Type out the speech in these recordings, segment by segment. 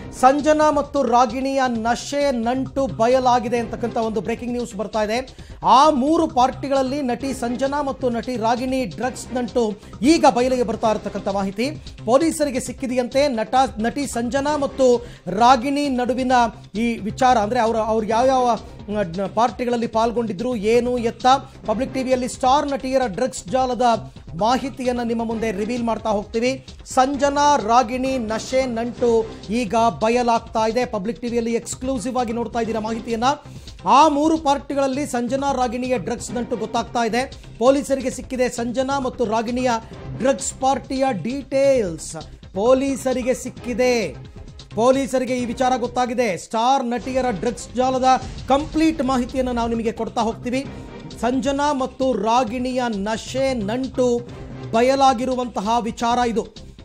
ಸಂಜನಾ ಮತ್ತು ರಾಗಿಣಿಯ ನಶೆ ನಂಟು ಬಯಲಾಗಿದೆ ಅಂತಕ್ಕಂಥ ಒಂದು ಬ್ರೇಕಿಂಗ್ ನ್ಯೂಸ್ ಬರ್ತಾ ಇದೆ ಆ ಮೂರು ಪಾರ್ಟಿಗಳಲ್ಲಿ ನಟಿ ಸಂಜನಾ ಮತ್ತು ನಟಿ ರಾಗಿಣಿ ಡ್ರಗ್ಸ್ ನಂಟು ಈಗ ಬಯಲಿಗೆ ಬರ್ತಾ ಇರತಕ್ಕಂಥ ಮಾಹಿತಿ ಪೊಲೀಸರಿಗೆ ಸಿಕ್ಕಿದೆಯಂತೆ ನಟ ನಟಿ ಸಂಜನಾ ಮತ್ತು ರಾಗಿಣಿ ನಡುವಿನ ಈ ವಿಚಾರ ಅಂದರೆ ಅವರ ಅವ್ರು ಯಾವ್ಯಾವ ನ- ಪಾರ್ಟಿಗಳಲ್ಲಿ ಪಾಲ್ಗೊಂಡಿದ್ರು ಏನು ಎತ್ತ ಪಬ್ಲಿಕ್ ಟಿವಿಯಲ್ಲಿ ಸ್ಟಾರ್ ನಟಿಯರ ಡ್ರಗ್ಸ್ ಜಾಲದ ಮಾಹಿತಿಯನ್ನು ನಿಮ್ಮ ಮುಂದೆ ರಿವೀಲ್ ಮಾಡ್ತಾ ಹೋಗ್ತೀವಿ ಸಂಜನಾ ರಾಗಿಣಿ ನಶೆ ನಂಟು ಈಗ ಬಯಲಾಗ್ತಾ ಇದೆ ಪಬ್ಲಿಕ್ ಟಿವಿಯಲ್ಲಿ ಎಕ್ಸ್ಕ್ಲೂಸಿವ್ ಆಗಿ ನೋಡ್ತಾ ಇದ್ದೀರಾ ಮಾಹಿತಿಯನ್ನ ಆ ಮೂರು ಪಾರ್ಟಿಗಳಲ್ಲಿ ಸಂಜನಾ ರಾಗಿಣಿಯ ಡ್ರಗ್ಸ್ ನಂಟು ಗೊತ್ತಾಗ್ತಾ ಇದೆ ಪೊಲೀಸರಿಗೆ ಸಿಕ್ಕಿದೆ ಸಂಜನಾ ಮತ್ತು ರಾಗಿಣಿಯ ಡ್ರಗ್ಸ್ ಪಾರ್ಟಿಯ ಡೀಟೇಲ್ಸ್ ಪೊಲೀಸರಿಗೆ ಸಿಕ್ಕಿದೆ ಪೊಲೀಸರಿಗೆ ಈ ವಿಚಾರ ಗೊತ್ತಾಗಿದೆ ಸ್ಟಾರ್ ನಟಿಯರ ಡ್ರಗ್ಸ್ ಜಾಲದ ಕಂಪ್ಲೀಟ್ ಮಾಹಿತಿಯನ್ನು ನಾವು ನಿಮಗೆ ಕೊಡ್ತಾ ಹೋಗ್ತೀವಿ ಸಂಜನಾ ಮತ್ತು ರಾಗಿಣಿಯ ನಶೆ ನಂಟು ಬಯಲಾಗಿರುವಂತಹ ವಿಚಾರ ಇದು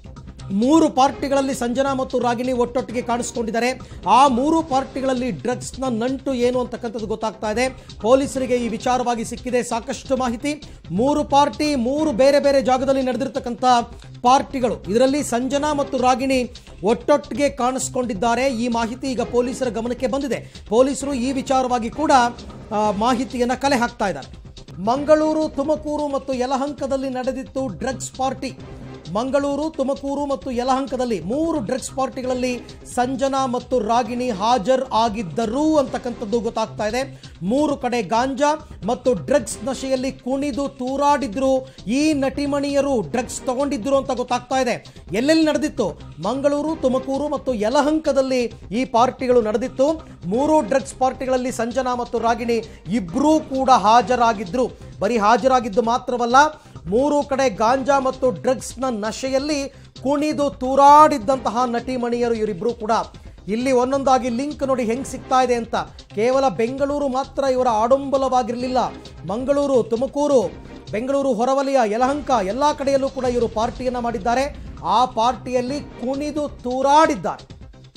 ಮೂರು ಪಾರ್ಟಿಗಳಲ್ಲಿ ಸಂಜನಾ ಮತ್ತು ರಾಗಿಣಿ ಒಟ್ಟೊಟ್ಟಿಗೆ ಕಾಣಿಸ್ಕೊಂಡಿದ್ದಾರೆ ಆ ಮೂರು ಪಾರ್ಟಿಗಳಲ್ಲಿ ಡ್ರಗ್ಸ್ನ ನಂಟು ಏನು ಅಂತಕ್ಕಂಥದ್ದು ಗೊತ್ತಾಗ್ತಾ ಇದೆ ಪೊಲೀಸರಿಗೆ ಈ ವಿಚಾರವಾಗಿ ಸಿಕ್ಕಿದೆ ಸಾಕಷ್ಟು ಮಾಹಿತಿ ಮೂರು ಪಾರ್ಟಿ ಮೂರು ಬೇರೆ ಬೇರೆ ಜಾಗದಲ್ಲಿ ನಡೆದಿರ್ತಕ್ಕಂಥ ಪಾರ್ಟಿಗಳು ಇದರಲ್ಲಿ ಸಂಜನಾ ಮತ್ತು ರಾಗಿಣಿ ಒಟ್ಟೊಟ್ಟಿಗೆ ಕಾಣಿಸ್ಕೊಂಡಿದ್ದಾರೆ ಈ ಮಾಹಿತಿ ಈಗ ಪೊಲೀಸರ ಗಮನಕ್ಕೆ ಬಂದಿದೆ ಪೊಲೀಸರು ಈ ವಿಚಾರವಾಗಿ ಕೂಡ ಆ, ಮಾಹಿತಿಯನ್ನು ಕಲೆ ಹಾಕ್ತಾ ಇದ್ದಾರೆ ಮಂಗಳೂರು ತುಮಕೂರು ಮತ್ತು ಯಲಹಂಕದಲ್ಲಿ ನಡೆದಿತ್ತು ಡ್ರಗ್ಸ್ ಪಾರ್ಟಿ ಮಂಗಳೂರು ತುಮಕೂರು ಮತ್ತು ಯಲಹಂಕದಲ್ಲಿ ಮೂರು ಡ್ರಗ್ಸ್ ಪಾರ್ಟಿಗಳಲ್ಲಿ ಸಂಜನಾ ಮತ್ತು ರಾಗಿಣಿ ಹಾಜರ್ ಆಗಿದ್ದರು ಅಂತಕ್ಕಂಥದ್ದು ಗೊತ್ತಾಗ್ತಾ ಇದೆ ಮೂರು ಕಡೆ ಗಾಂಜಾ ಮತ್ತು ಡ್ರಗ್ಸ್ ನಶೆಯಲ್ಲಿ ಕುಣಿದು ತೂರಾಡಿದ್ರು ಈ ನಟಿಮಣಿಯರು ಡ್ರಗ್ಸ್ ತಗೊಂಡಿದ್ರು ಅಂತ ಗೊತ್ತಾಗ್ತಾ ಇದೆ ಎಲ್ಲೆಲ್ಲಿ ನಡೆದಿತ್ತು ಮಂಗಳೂರು ತುಮಕೂರು ಮತ್ತು ಯಲಹಂಕದಲ್ಲಿ ಈ ಪಾರ್ಟಿಗಳು ನಡೆದಿತ್ತು ಮೂರು ಡ್ರಗ್ಸ್ ಪಾರ್ಟಿಗಳಲ್ಲಿ ಸಂಜನಾ ಮತ್ತು ರಾಗಿಣಿ ಇಬ್ಬರೂ ಕೂಡ ಹಾಜರಾಗಿದ್ರು ಬರೀ ಹಾಜರಾಗಿದ್ದು ಮಾತ್ರವಲ್ಲ ಮೂರು ಕಡೆ ಗಾಂಜಾ ಮತ್ತು ಡ್ರಗ್ಸ್ನ ನಶೆಯಲ್ಲಿ ಕುಣಿದು ತೂರಾಡಿದ್ದಂತಹ ನಟಿಮಣಿಯರು ಇವರಿಬ್ಬರು ಕೂಡ ಇಲ್ಲಿ ಒಂದೊಂದಾಗಿ ಲಿಂಕ್ ನೋಡಿ ಹೆಂಗ್ ಸಿಗ್ತಾ ಇದೆ ಅಂತ ಕೇವಲ ಬೆಂಗಳೂರು ಮಾತ್ರ ಇವರ ಆಡಂಬಲವಾಗಿರಲಿಲ್ಲ ಮಂಗಳೂರು ತುಮಕೂರು ಬೆಂಗಳೂರು ಹೊರವಲಯ ಯಲಹಂಕ ಎಲ್ಲ ಕಡೆಯಲ್ಲೂ ಕೂಡ ಇವರು ಪಾರ್ಟಿಯನ್ನ ಮಾಡಿದ್ದಾರೆ ಆ ಪಾರ್ಟಿಯಲ್ಲಿ ಕುಣಿದು ತೂರಾಡಿದ್ದಾರೆ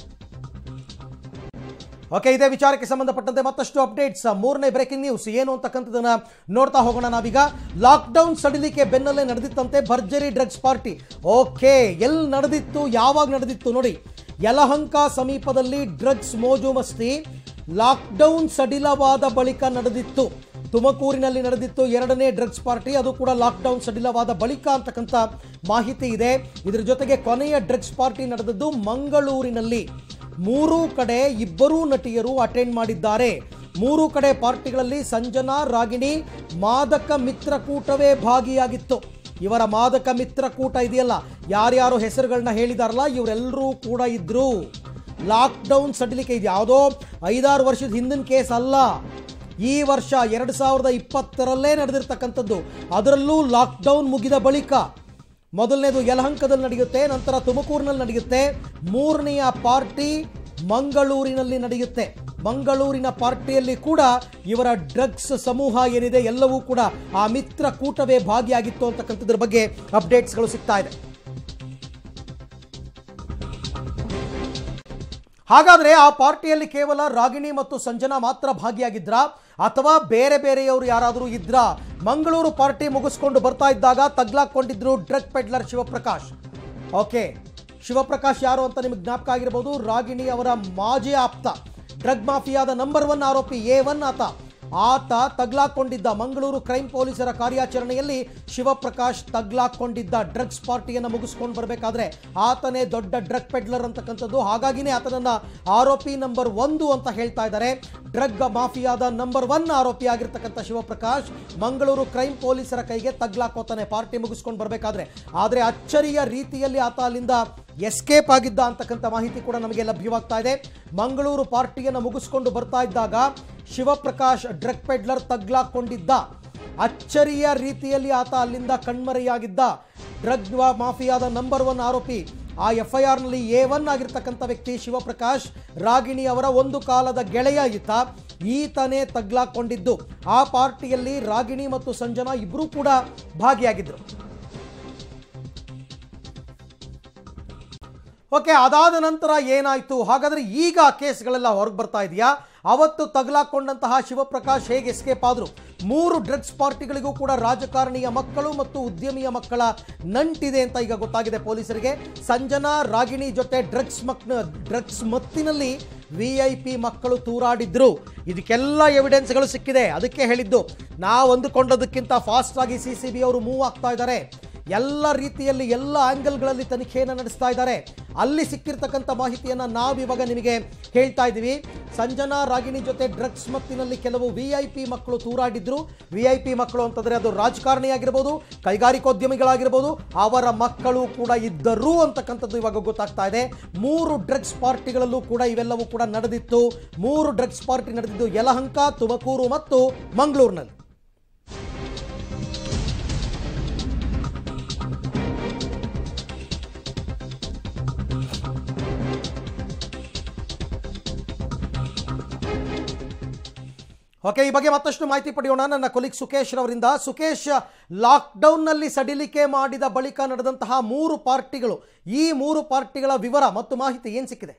ಓಕೆ ಇದೇ ವಿಚಾರಕ್ಕೆ ಸಂಬಂಧಪಟ್ಟಂತೆ ಮತ್ತಷ್ಟು ಅಪ್ಡೇಟ್ಸ್ ಮೂರನೇ ಬ್ರೇಕಿಂಗ್ ನ್ಯೂಸ್ ಏನು ಅಂತಕ್ಕಂಥದ್ದನ್ನ ನೋಡ್ತಾ ಹೋಗೋಣ ನಾವೀಗ ಲಾಕ್ಡೌನ್ ಸಡಿಲಿಕೆ ಬೆನ್ನಲ್ಲೇ ನಡೆದಿತ್ತಂತೆ ಭರ್ಜರಿ ಡ್ರಗ್ಸ್ ಪಾರ್ಟಿ ಓಕೆ ಎಲ್ಲಿ ನಡೆದಿತ್ತು ಯಾವಾಗ ನಡೆದಿತ್ತು ನೋಡಿ ಯಲಹಂಕ ಸಮೀಪದಲ್ಲಿ ಡ್ರಗ್ಸ್ ಮೋಜು ಮಸ್ತಿ ಲಾಕ್ಡೌನ್ ಸಡಿಲವಾದ ಬಳಿಕ ನಡೆದಿತ್ತು ತುಮಕೂರಿನಲ್ಲಿ ನಡೆದಿತ್ತು ಎರಡನೇ ಡ್ರಗ್ಸ್ ಪಾರ್ಟಿ ಅದು ಕೂಡ ಲಾಕ್ಡೌನ್ ಸಡಿಲವಾದ ಬಳಿಕ ಅಂತಕ್ಕಂಥ ಮಾಹಿತಿ ಇದೆ ಇದರ ಜೊತೆಗೆ ಕೊನೆಯ ಡ್ರಗ್ಸ್ ಪಾರ್ಟಿ ನಡೆದದ್ದು ಮಂಗಳೂರಿನಲ್ಲಿ ಮೂರೂ ಕಡೆ ಇಬ್ಬರೂ ನಟಿಯರು ಅಟೆಂಡ್ ಮಾಡಿದ್ದಾರೆ ಮೂರು ಕಡೆ ಪಾರ್ಟಿಗಳಲ್ಲಿ ಸಂಜನಾ ರಾಗಿಣಿ ಮಾದಕ ಮಿತ್ರಕೂಟವೇ ಭಾಗಿಯಾಗಿತ್ತು ಇವರ ಮಾದಕ ಮಿತ್ರಕೂಟ ಇದೆಯಲ್ಲ ಯಾರ್ಯಾರು ಹೆಸರುಗಳನ್ನ ಹೇಳಿದಾರಲ್ಲ ಇವರೆಲ್ಲರೂ ಕೂಡ ಇದ್ರು ಲಾಕ್ಡೌನ್ ಸಡಿಲಿಕೆ ಇದು ಯಾವುದೋ ಐದಾರು ವರ್ಷದ ಹಿಂದಿನ ಕೇಸ್ ಅಲ್ಲ ಈ ವರ್ಷ ಎರಡು ಸಾವಿರದ ಇಪ್ಪತ್ತರಲ್ಲೇ ನಡೆದಿರ್ತಕ್ಕಂಥದ್ದು ಅದರಲ್ಲೂ ಲಾಕ್ಡೌನ್ ಮುಗಿದ ಬಳಿಕ ಮೊದಲನೇದು ಯಲಹಂಕದಲ್ಲಿ ನಡೆಯುತ್ತೆ ನಂತರ ತುಮಕೂರಿನಲ್ಲಿ ನಡೆಯುತ್ತೆ ಮೂರನೆಯ ಪಾರ್ಟಿ ಮಂಗಳೂರಿನಲ್ಲಿ ನಡೆಯುತ್ತೆ ಮಂಗಳೂರಿನ ಪಾರ್ಟಿಯಲ್ಲಿ ಕೂಡ ಇವರ ಡ್ರಗ್ಸ್ ಸಮೂಹ ಏನಿದೆ ಎಲ್ಲವೂ ಕೂಡ ಆ ಮಿತ್ರ ಕೂಟವೇ ಭಾಗಿಯಾಗಿತ್ತು ಅಂತಕ್ಕಂಥದ್ರ ಬಗ್ಗೆ ಅಪ್ಡೇಟ್ಸ್ಗಳು ಸಿಗ್ತಾ ಇದೆ ಹಾಗಾದ್ರೆ ಆ ಪಾರ್ಟಿಯಲ್ಲಿ ಕೇವಲ ರಾಗಿಣಿ ಮತ್ತು ಸಂಜನಾ ಮಾತ್ರ ಭಾಗಿಯಾಗಿದ್ರಾ ಅಥವಾ ಬೇರೆ ಬೇರೆಯವರು ಯಾರಾದರೂ ಇದ್ರಾ ಮಂಗಳೂರು ಪಾರ್ಟಿ ಮುಗಿಸ್ಕೊಂಡು ಬರ್ತಾ ಇದ್ದಾಗ ತಗ್ಲಾಕೊಂಡಿದ್ರು drug peddler Shivaprakash okay Shivaprakash ಯಾರು ಅಂತ ನಿಮಗೆ ಜ್ಞಾಪಕ ಆಗಿರ್ಬೋದು ರಾಗಿಣಿ ಅವರ ಮಾಜಿ ಆಪ್ತ ಡ್ರಗ್ ಮಾಫಿಯಾದ ನಂಬರ್ ಒನ್ ಆರೋಪಿ ಎ ಒನ್ ಆತ ಆತ ತಗ್ಲಾಕೊಂಡಿದ್ದ ಮಂಗಳೂರು ಕ್ರೈಮ್ ಪೊಲೀಸರ ಕಾರ್ಯಾಚರಣೆಯಲ್ಲಿ ಶಿವಪ್ರಕಾಶ್ ತಗ್ಲಾಕೊಂಡಿದ್ದ ಡ್ರಗ್ಸ್ ಪಾರ್ಟಿಯನ್ನು ಮುಗಿಸ್ಕೊಂಡು ಬರಬೇಕಾದ್ರೆ ಆತನೇ ದೊಡ್ಡ ಡ್ರಗ್ ಪೆಡ್ಲರ್ ಅಂತಕ್ಕಂಥದ್ದು ಹಾಗಾಗಿನೇ ಆತನನ್ನ ಆರೋಪಿ ನಂಬರ್ ಒಂದು ಅಂತ ಹೇಳ್ತಾ ಇದ್ದಾರೆ ಡ್ರಗ್ ಮಾಫಿಯಾದ ನಂಬರ್ ಒನ್ ಆರೋಪಿ ಆಗಿರ್ತಕ್ಕಂಥ ಶಿವಪ್ರಕಾಶ್ ಮಂಗಳೂರು ಕ್ರೈಮ್ ಪೊಲೀಸರ ಕೈಗೆ ತಗ್ಲಾಕೋತಾನೆ ಪಾರ್ಟಿ ಮುಗಿಸ್ಕೊಂಡು ಬರಬೇಕಾದ್ರೆ ಆದರೆ ಅಚ್ಚರಿಯ ರೀತಿಯಲ್ಲಿ ಆತ ಅಲ್ಲಿಂದ ಎಸ್ಕೇಪ್ ಆಗಿದ್ದ ಅಂತಕ್ಕಂಥ ಮಾಹಿತಿ ಕೂಡ ನಮಗೆ ಲಭ್ಯವಾಗ್ತಾ ಇದೆ ಮಂಗಳೂರು ಪಾರ್ಟಿಯನ್ನು ಮುಗಿಸ್ಕೊಂಡು ಬರ್ತಾ ಇದ್ದಾಗ ಶಿವಪ್ರಕಾಶ್ ಡ್ರಗ್ ಪೆಡ್ಲರ್ ತಗ್ಲಾಕೊಂಡಿದ್ದ ಅಚ್ಚರಿಯ ರೀತಿಯಲ್ಲಿ ಆತ ಅಲ್ಲಿಂದ ಕಣ್ಮರೆಯಾಗಿದ್ದ ಡ್ರಗ್ ಮಾಫಿಯಾದ ನಂಬರ್ ಒನ್ ಆರೋಪಿ ಆ ಎಫ್ ಐ ಆರ್ನಲ್ಲಿ ಎ ಒನ್ ಆಗಿರ್ತಕ್ಕಂಥ ವ್ಯಕ್ತಿ ಶಿವಪ್ರಕಾಶ್ ರಾಗಿಣಿ ಅವರ ಒಂದು ಕಾಲದ ಗೆಳೆಯ ಈತ ಈತನೇ ತಗ್ಲಾಕೊಂಡಿದ್ದು ಆ ಪಾರ್ಟಿಯಲ್ಲಿ ರಾಗಿಣಿ ಮತ್ತು ಸಂಜನಾ ಇಬ್ಬರೂ ಕೂಡ ಭಾಗಿಯಾಗಿದ್ದರು ಓಕೆ ಅದಾದ ನಂತರ ಏನಾಯ್ತು ಹಾಗಾದ್ರೆ ಈಗ ಕೇಸ್ಗಳೆಲ್ಲ ಹೊರಗೆ ಬರ್ತಾ ಇದೆಯಾ ಅವತ್ತು ತಗಲಾಕೊಂಡಂತಹ ಶಿವಪ್ರಕಾಶ್ ಹೇಗೆ ಎಸ್ಕೇಪ್ ಆದ್ರು ಮೂರು ಡ್ರಗ್ಸ್ ಪಾರ್ಟಿಗಳಿಗೂ ಕೂಡ ರಾಜಕಾರಣಿಯ ಮಕ್ಕಳು ಮತ್ತು ಉದ್ಯಮಿಯ ಮಕ್ಕಳ ನಂಟಿದೆ ಅಂತ ಈಗ ಗೊತ್ತಾಗಿದೆ ಪೊಲೀಸರಿಗೆ ಸಂಜನಾ ರಾಗಿಣಿ ಜೊತೆ ಡ್ರಗ್ಸ್ ಮಕ್ ಡ್ರಗ್ಸ್ ಮತ್ತಿನಲ್ಲಿ ವಿ ಐ ಪಿ ಮಕ್ಕಳು ತೂರಾಡಿದ್ರು ಇದಕ್ಕೆಲ್ಲ ಎವಿಡೆನ್ಸ್ಗಳು ಸಿಕ್ಕಿದೆ ಅದಕ್ಕೆ ಹೇಳಿದ್ದು ನಾವು ಅಂದುಕೊಂಡದಕ್ಕಿಂತ ಫಾಸ್ಟ್ ಆಗಿ ಸಿ ಸಿ ಬಿ ಅವರು ಮೂವ್ ಆಗ್ತಾ ಇದ್ದಾರೆ ಎಲ್ಲ ರೀತಿಯಲ್ಲಿ ಎಲ್ಲ ಆಂಗಲ್ಗಳಲ್ಲಿ ತನಿಖೆಯನ್ನು ನಡೆಸ್ತಾ ಇದ್ದಾರೆ ಅಲ್ಲಿ ಸಿಕ್ಕಿರ್ತಕ್ಕಂಥ ಮಾಹಿತಿಯನ್ನು ನಾವು ಇವಾಗ ನಿಮಗೆ ಹೇಳ್ತಾ ಇದ್ದೀವಿ ಸಂಜನಾ ರಾಗಿಣಿ ಜೊತೆ ಡ್ರಗ್ಸ್ ಮತ್ತಿನಲ್ಲಿ ಕೆಲವು ವಿ ಐ ಪಿ ಮಕ್ಕಳು ತೂರಾಡಿದ್ರು ವಿ ಐ ಪಿ ಮಕ್ಕಳು ಅಂತಂದರೆ ಅದು ರಾಜಕಾರಣಿಯಾಗಿರ್ಬೋದು ಕೈಗಾರಿಕೋದ್ಯಮಿಗಳಾಗಿರ್ಬೋದು ಅವರ ಮಕ್ಕಳು ಕೂಡ ಇದ್ದರು ಅಂತಕ್ಕಂಥದ್ದು ಇವಾಗ ಗೊತ್ತಾಗ್ತಾ ಇದೆ ಮೂರು ಡ್ರಗ್ಸ್ ಪಾರ್ಟಿಗಳಲ್ಲೂ ಕೂಡ ಇವೆಲ್ಲವೂ ಕೂಡ ನಡೆದಿತ್ತು ಮೂರು ಡ್ರಗ್ಸ್ ಪಾರ್ಟಿ ನಡೆದಿದ್ದು ಯಲಹಂಕ ತುಮಕೂರು ಮತ್ತು ಮಂಗಳೂರಿನಲ್ಲಿ ಓಕೆ ಈ ಬಗ್ಗೆ ಮತ್ತಷ್ಟು ಮಾಹಿತಿ ಪಡೆಯೋಣ ನನ್ನ ಕೊಲಿಗ್ ಸುಕೇಶ್ ರವರಿಂದ ಸುಕೇಶ್ ಲಾಕ್ಡೌನ್ನಲ್ಲಿ ಸಡಿಲಿಕೆ ಮಾಡಿದ ಬಳಿಕ ನಡೆದಂತಹ ಮೂರು ಪಾರ್ಟಿಗಳು ಈ ಮೂರು ಪಾರ್ಟಿಗಳ ವಿವರ ಮತ್ತು ಮಾಹಿತಿ ಏನು ಸಿಕ್ಕಿದೆ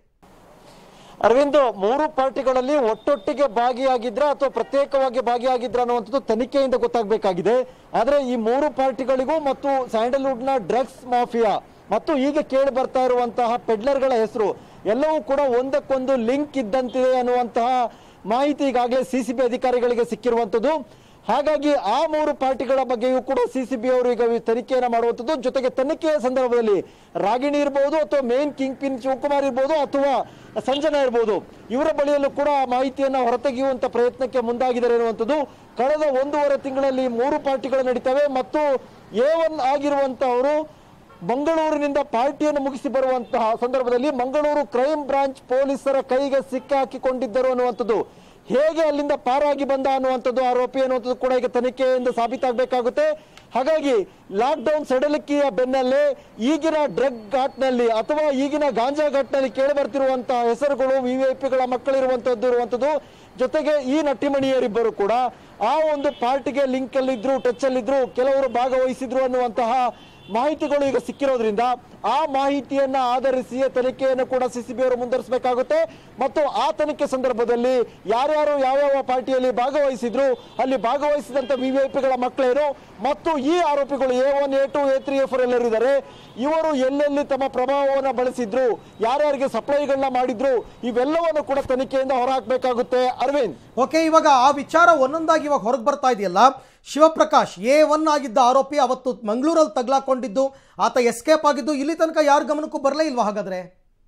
ಅರವಿಂದ್ ಮೂರು ಪಾರ್ಟಿಗಳಲ್ಲಿ ಒಟ್ಟೊಟ್ಟಿಗೆ ಭಾಗಿಯಾಗಿದ್ರ ಅಥವಾ ಪ್ರತ್ಯೇಕವಾಗಿ ಭಾಗಿಯಾಗಿದ್ರ ಅನ್ನುವಂಥದ್ದು ತನಿಖೆಯಿಂದ ಗೊತ್ತಾಗಬೇಕಾಗಿದೆ ಆದ್ರೆ ಈ ಮೂರು ಪಾರ್ಟಿಗಳಿಗೂ ಮತ್ತು ಸ್ಯಾಂಡಲ್ವುಡ್ ನ ಡ್ರಗ್ಸ್ ಮಾಫಿಯಾ ಮತ್ತು ಈಗ ಕೇಳಿ ಬರ್ತಾ ಇರುವಂತಹ ಪೆಡ್ಲರ್ಗಳ ಹೆಸರು ಎಲ್ಲವೂ ಕೂಡ ಒಂದಕ್ಕೊಂದು ಲಿಂಕ್ ಇದ್ದಂತಿದೆ ಅನ್ನುವಂತಹ ಮಾಹಿತಿ ಈಗಾಗಲೇ ಸಿಸಿಬಿ ಅಧಿಕಾರಿಗಳಿಗೆ ಸಿಕ್ಕಿರುವಂತದ್ದು ಹಾಗಾಗಿ ಆ ಮೂರು ಪಾರ್ಟಿಗಳ ಬಗ್ಗೆಯೂ ಕೂಡ ಸಿಸಿಬಿ ಅವರು ಈಗ ತನಿಖೆಯನ್ನ ಮಾಡುವಂಥದ್ದು ಜೊತೆಗೆ ತನಿಖೆಯ ಸಂದರ್ಭದಲ್ಲಿ ರಾಗಿಣಿ ಇರಬಹುದು ಅಥವಾ ಮೇನ್ ಕಿಂಗ್ ಪಿನ್ ಶಿವಕುಮಾರ್ ಇರ್ಬೋದು ಅಥವಾ ಸಂಜನಾ ಇರ್ಬೋದು ಇವರ ಬಳಿಯಲ್ಲೂ ಕೂಡ ಆ ಮಾಹಿತಿಯನ್ನ ಹೊರತೆಗೆಯುವಂತ ಪ್ರಯತ್ನಕ್ಕೆ ಮುಂದಾಗಿದ್ದಾರೆ ಅನ್ನುವಂಥದ್ದು ಕಳೆದ ಒಂದೂವರೆ ತಿಂಗಳಲ್ಲಿ ಮೂರು ಪಾರ್ಟಿಗಳು ನಡೀತವೆ ಮತ್ತು ಎ ಒನ್ ಆಗಿರುವಂತಹವರು ಮಂಗಳೂರಿನಿಂದ ಪಾರ್ಟಿಯನ್ನು ಮುಗಿಸಿ ಬರುವಂತಹ ಸಂದರ್ಭದಲ್ಲಿ ಮಂಗಳೂರು ಕ್ರೈಮ್ ಬ್ರಾಂಚ್ ಪೊಲೀಸರ ಕೈಗೆ ಸಿಕ್ಕಾಕಿಕೊಂಡಿದ್ದರು ಅನ್ನುವಂಥದ್ದು ಹೇಗೆ ಅಲ್ಲಿಂದ ಪಾರಾಗಿ ಬಂದ ಅನ್ನುವಂಥದ್ದು ಆರೋಪಿ ಅನ್ನುವಂಥದ್ದು ಕೂಡ ಈಗ ತನಿಖೆಯಿಂದ ಸಾಬೀತಾಗಬೇಕಾಗುತ್ತೆ ಹಾಗಾಗಿ ಲಾಕ್ ಡೌನ್ ಸಡಲಿಕೆಯ ಬೆನ್ನಲ್ಲೇ ಈಗಿನ ಡ್ರಗ್ ಘಾಟ್ನಲ್ಲಿ ಅಥವಾ ಈಗಿನ ಗಾಂಜಾ ಘಾಟ್ನಲ್ಲಿ ಕೇಳಿ ಬರ್ತಿರುವಂತಹ ಹೆಸರುಗಳು ವಿ ವಿ ಐ ಪಿಗಳ ಮಕ್ಕಳಿರುವಂತದ್ದು ಇರುವಂತದ್ದು ಜೊತೆಗೆ ಈ ನಟಿಮಣಿಯರಿಬ್ಬರು ಕೂಡ ಆ ಒಂದು ಪಾರ್ಟಿಗೆ ಲಿಂಕ್ ಅಲ್ಲಿದ್ರು ಟಚ್ ಅಲ್ಲಿದ್ರು ಕೆಲವರು ಭಾಗವಹಿಸಿದ್ರು ಅನ್ನುವಂತಹ ಮಾಹಿತಿಗಳು ಈಗ ಸಿಕ್ಕಿರೋದ್ರಿಂದ ಆ ಮಾಹಿತಿಯನ್ನ ಆಧರಿಸಿ ತನಿಖೆಯನ್ನು ಕೂಡ ಸಿಸಿಬಿ ಅವರು ಮುಂದುವರಿಸಬೇಕಾಗುತ್ತೆ ಮತ್ತು ಆ ತನಿಖೆ ಸಂದರ್ಭದಲ್ಲಿ ಯಾರ್ಯಾರು ಯಾವ್ಯಾವ ಪಾರ್ಟಿಯಲ್ಲಿ ಭಾಗವಹಿಸಿದ್ರು ಅಲ್ಲಿ ಭಾಗವಹಿಸಿದಂತ ವಿವಿಐಪಿಗಳ ಮಕ್ಕಳೇನು ಮತ್ತು ಈ ಆರೋಪಿಗಳು A one A two A three A four ಎಲ್ಲರೂ ಇದ್ದಾರೆ ಇವರು ಎಲ್ಲೆಲ್ಲಿ ತಮ್ಮ ಪ್ರಭಾವವನ್ನು ಬಳಸಿದ್ರು ಯಾರ್ಯಾರಿಗೆ ಸಪ್ಲೈಗಳನ್ನ ಮಾಡಿದ್ರು ಇವೆಲ್ಲವನ್ನು ಕೂಡ ತನಿಖೆಯಿಂದ ಹೊರಹಾಕಬೇಕಾಗುತ್ತೆ ಅರವಿಂದ್ ಓಕೆ ಇವಾಗ ಆ ವಿಚಾರ ಒಂದೊಂದಾಗಿ ಇವಾಗ ಹೊರಗೆ ಬರ್ತಾ ಇದೆಯಲ್ಲ ಶಿವಪ್ರಕಾಶ್ ಎ ಒನ್ ಆಗಿದ್ದ ಆರೋಪಿ ಅವತ್ತು ಮಂಗಳೂರಲ್ಲಿ ತಗ್ಲಾಕೊಂಡಿದ್ದು ಆತ ಎಸ್ಕೇಪ್ ಆಗಿದ್ದು ಇಲ್ಲಿ ತನಕ ಯಾರ ಗಮನಕ್ಕೂ ಬರಲೇ ಇಲ್ವಾ ಹಾಗಾದ್ರೆ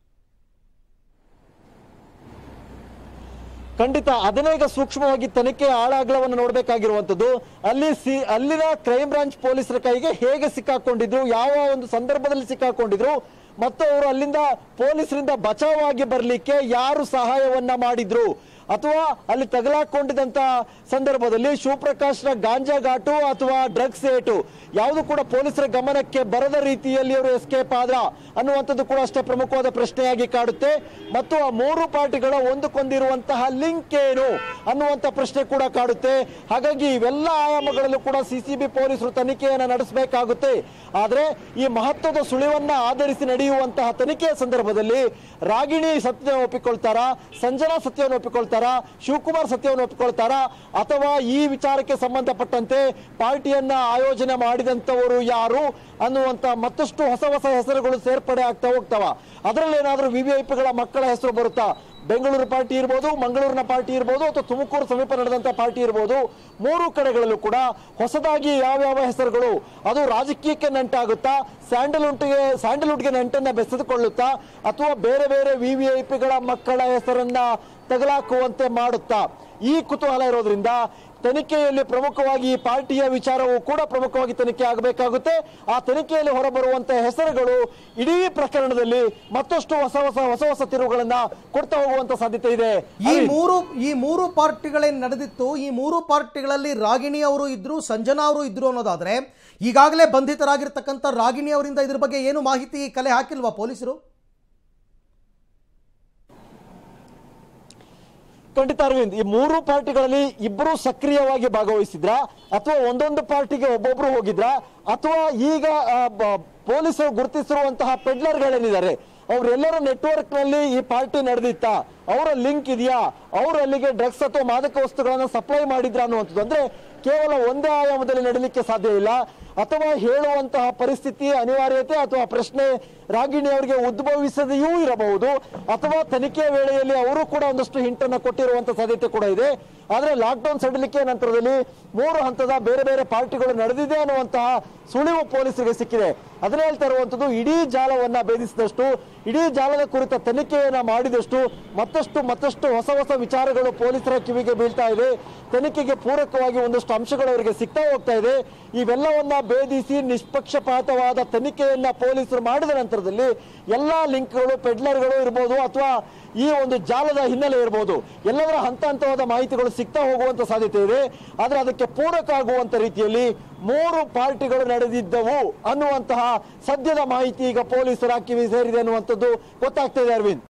ಖಂಡಿತ ಅದನ್ನೇ ಈಗ ಸೂಕ್ಷ್ಮವಾಗಿ ತನಿಖೆ ಆಳಾಗ್ಲವನ್ನು ನೋಡಬೇಕಾಗಿರುವಂತದ್ದು ಅಲ್ಲಿ ಸಿ ಅಲ್ಲಿನ ಕ್ರೈಮ್ ಬ್ರಾಂಚ್ ಪೊಲೀಸರ ಕೈಗೆ ಹೇಗೆ ಸಿಕ್ಕಾಕೊಂಡಿದ್ರು ಯಾವ ಒಂದು ಸಂದರ್ಭದಲ್ಲಿ ಸಿಕ್ಕಾಕೊಂಡಿದ್ರು ಮತ್ತು ಅವರು ಅಲ್ಲಿಂದ ಪೊಲೀಸರಿಂದ ಬಚಾವಾಗಿ ಬರಲಿಕ್ಕೆ ಯಾರು ಸಹಾಯವನ್ನ ಮಾಡಿದ್ರು ಅಥವಾ ಅಲ್ಲಿ ತಗಲಾಕೊಂಡಿದ್ದಂತ ಸಂದರ್ಭದಲ್ಲಿ ಶಿವಪ್ರಕಾಶ್ನ ಗಾಂಜಾ ಘಾಟು ಅಥವಾ ಡ್ರಗ್ಸ್ ಏಟು ಯಾವುದು ಕೂಡ ಪೊಲೀಸರ ಗಮನಕ್ಕೆ ಬರದ ರೀತಿಯಲ್ಲಿ ಅವರು ಎಸ್ಕೇಪ್ ಆದ್ರ ಅನ್ನುವಂಥದ್ದು ಕೂಡ ಅಷ್ಟೇ ಪ್ರಮುಖವಾದ ಪ್ರಶ್ನೆಯಾಗಿ ಕಾಡುತ್ತೆ ಮತ್ತು ಆ ಮೂರು ಪಾರ್ಟಿಗಳ ಒಂದಕ್ಕೊಂದಿರುವಂತಹ ಲಿಂಕ್ ಏನು ಅನ್ನುವಂತ ಪ್ರಶ್ನೆ ಕೂಡ ಕಾಡುತ್ತೆ ಹಾಗಾಗಿ ಇವೆಲ್ಲ ಆಯಾಮಗಳಲ್ಲೂ ಕೂಡ ಸಿಸಿಬಿ ಪೊಲೀಸರು ತನಿಖೆಯನ್ನು ನಡೆಸಬೇಕಾಗುತ್ತೆ ಆದ್ರೆ ಈ ಮಹತ್ವದ ಸುಳಿವನ್ನ ಆಧರಿಸಿ ನಡೆಯುವಂತಹ ತನಿಖೆಯ ಸಂದರ್ಭದಲ್ಲಿ ರಾಗಿಣಿ ಸತ್ಯ ಒಪ್ಪಿಕೊಳ್ತಾರಾ ಸಂಜನಾ ಸತ್ಯವನ್ನು ಒಪ್ಪಿಕೊಳ್ತಾರಾ ಶಿವಕುಮಾರ್ ಸತ್ಯವನ್ನು ಒಪ್ಪಿಕೊಳ್ತಾರಾ ಅಥವಾ ಈ ವಿಚಾರಕ್ಕೆ ಸಂಬಂಧಪಟ್ಟಂತೆ ಪಾರ್ಟಿಯನ್ನ ಆಯೋಜನೆ ಮಾಡಿದಂತವರು ಯಾರು ಅನ್ನುವಂತ ಮತ್ತಷ್ಟು ಹೊಸ ಹೊಸ ಹೆಸರುಗಳು ಸೇರ್ಪಡೆ ಆಗ್ತಾ ಹೋಗ್ತಾವ ಅದರಲ್ಲಿ ಏನಾದ್ರೂ ವಿವಿಐಪಿಗಳ ಮಕ್ಕಳ ಹೆಸರು ಬರುತ್ತಾ ಬೆಂಗಳೂರು ಪಾರ್ಟಿ ಇರ್ಬೋದು ಮಂಗಳೂರಿನ ಪಾರ್ಟಿ ಇರ್ಬೋದು ಅಥವಾ ತುಮಕೂರು ಸಮೀಪ ನಡೆದಂತ ಪಾರ್ಟಿ ಇರ್ಬೋದು ಮೂರು ಕಡೆಗಳಲ್ಲೂ ಕೂಡ ಹೊಸದಾಗಿ ಯಾವ್ಯಾವ ಹೆಸರುಗಳು ಅದು ರಾಜಕೀಯಕ್ಕೆ ನಂಟಾಗುತ್ತಾ ಸ್ಯಾಂಡಲ್ವುಡ್ಗೆ ಸ್ಯಾಂಡಲ್ವುಡ್ಗೆ ನಂಟನ್ನ ಬೆಸೆದುಕೊಳ್ಳುತ್ತಾ ಅಥವಾ ಬೇರೆ ಬೇರೆ ವಿವಿಐಪಿಗಳ ಮಕ್ಕಳ ಹೆಸರನ್ನ ತಗಲಾಕುವಂತೆ ಮಾಡುತ್ತಾ ಈ ಕುತೂಹಲ ಇರೋದ್ರಿಂದ ತನಿಖೆಯಲ್ಲಿ ಪ್ರಮುಖವಾಗಿ ಈ ಪಾರ್ಟಿಯ ವಿಚಾರವು ಕೂಡ ಪ್ರಮುಖವಾಗಿ ತನಿಖೆ ಆಗಬೇಕಾಗುತ್ತೆ ಆ ತನಿಖೆಯಲ್ಲಿ ಹೊರಬರುವಂತಹ ಹೆಸರುಗಳು ಇಡೀ ಪ್ರಕರಣದಲ್ಲಿ ಮತ್ತಷ್ಟು ಹೊಸ ಹೊಸ ಹೊಸ ಹೊಸ ತಿರುವುಗಳನ್ನ ಕೊಡ್ತಾ ಹೋಗುವಂತ ಸಾಧ್ಯತೆ ಇದೆ ಈ ಮೂರು ಈ ಮೂರು ಪಾರ್ಟಿಗಳೇನು ನಡೆದಿತ್ತು ಈ ಮೂರು ಪಾರ್ಟಿಗಳಲ್ಲಿ ರಾಗಿಣಿ ಅವರು ಇದ್ರು ಸಂಜನಾ ಅವರು ಇದ್ರು ಅನ್ನೋದಾದ್ರೆ ಈಗಾಗಲೇ ಬಂಧಿತರಾಗಿರ್ತಕ್ಕಂಥ ರಾಗಿಣಿ ಅವರಿಂದ ಇದ್ರ ಬಗ್ಗೆ ಏನು ಮಾಹಿತಿ ಕಲೆ ಹಾಕಿಲ್ವಾ ಪೊಲೀಸರು ಖಂಡಿತ ಅರವಿಂದ್ ಈ ಮೂರು ಪಾರ್ಟಿಗಳಲ್ಲಿ ಇಬ್ಬರು ಸಕ್ರಿಯವಾಗಿ ಭಾಗವಹಿಸಿದ್ರ ಅಥವಾ ಒಂದೊಂದು ಪಾರ್ಟಿಗೆ ಒಬ್ಬೊಬ್ರು ಹೋಗಿದ್ರ ಅಥವಾ ಈಗ ಆ, ಬ- ಪೊಲೀಸರು ಗುರುತಿಸಿರುವಂತಹ ಪೆಡ್ಲರ್ಗಳೇನಿದ್ದಾರೆ ಅವರೆಲ್ಲರ ನೆಟ್ವರ್ಕ್ ನಲ್ಲಿ ಈ ಪಾರ್ಟಿ ನಡೆದಿತ್ತ ಅವರ ಲಿಂಕ್ ಇದೆಯಾ ಅವರು ಅಲ್ಲಿಗೆ ಡ್ರಗ್ಸ್ ಅಥವಾ ಮಾದಕ ವಸ್ತುಗಳನ್ನ ಸಪ್ಲೈ ಮಾಡಿದ್ರ ಅನ್ನುವಂಥದ್ದು ಅಂದ್ರೆ ಕೇವಲ ಒಂದೇ ಆಯಾಮದಲ್ಲಿ ನಡೀಲಿಕ್ಕೆ ಸಾಧ್ಯ ಇಲ್ಲ ಅಥವಾ ಹೇಳುವಂತಹ ಪರಿಸ್ಥಿತಿ ಅನಿವಾರ್ಯತೆ ಅಥವಾ ಪ್ರಶ್ನೆ ರಾಗಿಣಿ ಅವರಿಗೆ ಉದ್ಭವಿಸದೆಯೂ ಇರಬಹುದು ಅಥವಾ ತನಿಖೆ ವೇಳೆಯಲ್ಲಿ ಅವರು ಕೂಡ ಒಂದಷ್ಟು ಹಿಂಟನ್ನು ಕೊಟ್ಟಿರುವಂತ ಸಾಧ್ಯತೆ ಕೂಡ ಇದೆ ಆದ್ರೆ ಲಾಕ್ಡೌನ್ ಸಡಿಲಿಕೆ ನಂತರದಲ್ಲಿ ಮೂರು ಹಂತದ ಬೇರೆ ಬೇರೆ ಪಾರ್ಟಿಗಳು ನಡೆದಿದೆ ಅನ್ನುವಂತಹ ಸುಳಿವು ಪೊಲೀಸರಿಗೆ ಸಿಕ್ಕಿದೆ ಅದನ್ನ ಹೇಳ್ತಾ ಇರುವಂತದ್ದು ಇಡೀ ಜಾಲವನ್ನ ಭೇದಿಸಿದಷ್ಟು ಇಡೀ ಜಾಲದ ಕುರಿತ ತನಿಖೆಯನ್ನ ಮಾಡಿದಷ್ಟು ಮತ್ತಷ್ಟು ಮತ್ತಷ್ಟು ಹೊಸ ಹೊಸ ವಿಚಾರಗಳು ಪೊಲೀಸರ ಕಿವಿಗೆ ಬೀಳ್ತಾ ಇದೆ ತನಿಖೆಗೆ ಪೂರಕವಾಗಿ ಒಂದಷ್ಟು ಅಂಶಗಳು ಅವರಿಗೆ ಸಿಗ್ತಾ ಹೋಗ್ತಾ ಇದೆ ಇವೆಲ್ಲವನ್ನ ಭೇದಿಸಿ ನಿಷ್ಪಕ್ಷಪಾತವಾದ ತನಿಖೆಯನ್ನ ಪೊಲೀಸರು ಮಾಡಿದ ನಂತರದಲ್ಲಿ ಎಲ್ಲಾ ಲಿಂಕ್ಗಳು ಪೆಡ್ಲರ್ಗಳು ಇರ್ಬೋದು ಅಥವಾ ಈ ಒಂದು ಜಾಲದ ಹಿನ್ನೆಲೆ ಇರಬಹುದು ಎಲ್ಲದರ ಹಂತ ಹಂತವಾದ ಮಾಹಿತಿಗಳು ಸಿಗ್ತಾ ಹೋಗುವಂತ ಸಾಧ್ಯತೆ ಇದೆ ಆದ್ರೆ ಅದಕ್ಕೆ ಪೂರಕ ಆಗುವಂತ ರೀತಿಯಲ್ಲಿ ಮೂರು ಪಾರ್ಟಿಗಳು ನಡೆದಿದ್ದವು ಅನ್ನುವಂತಹ ಸದ್ಯದ ಮಾಹಿತಿ ಈಗ ಪೊಲೀಸರ ಕಿವಿ ಸೇರಿದೆ ಅನ್ನುವಂಥದ್ದು ಗೊತ್ತಾಗ್ತಾ ಇದೆ ಅರವಿಂದ್